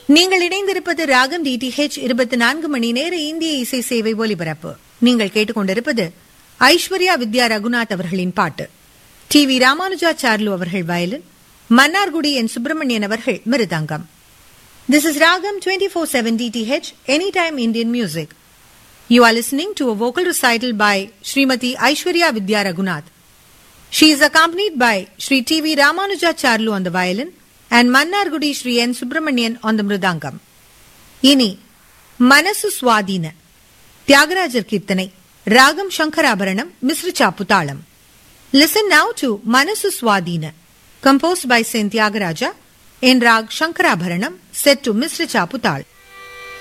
நீங்கள் இணைந்திருப்பது ராகம் டிடிஹெச் இருபத்தி நான்கு மணி நேர இந்திய இசை சேவை ஒலிபரப்பு நீங்கள் கேட்டுக்கொண்டிருப்பது ஐஸ்வர்யா வித்யா ரகுநாத் அவர்களின் பாட்டு டி வி ராமானுஜாச்சார்லு அவர்கள் வயலின் மன்னார்குடி என் சுப்பிரமணியன் அவர்கள் மிருதங்கம் This is Ragam 24/7 DTH Anytime Indian Music. You are listening to a vocal recital by Srimati Aishwarya Vidya Raghunath. She is accompanied by Sri T.V. Ramanujacharlu on the violin and Mannargudi Sri N. Subramanian on the mridangam. இனி மனசு சுவாதீன தியாகராஜர் கீர்த்தனை ராகம் சங்கராபரணம் மிஸ்ர சாப்பு தாளம் listen now to மனசு சுவாதீன composed by saint Thyagaraja in Rag Shankarabharanam set to Mr. Chaputal.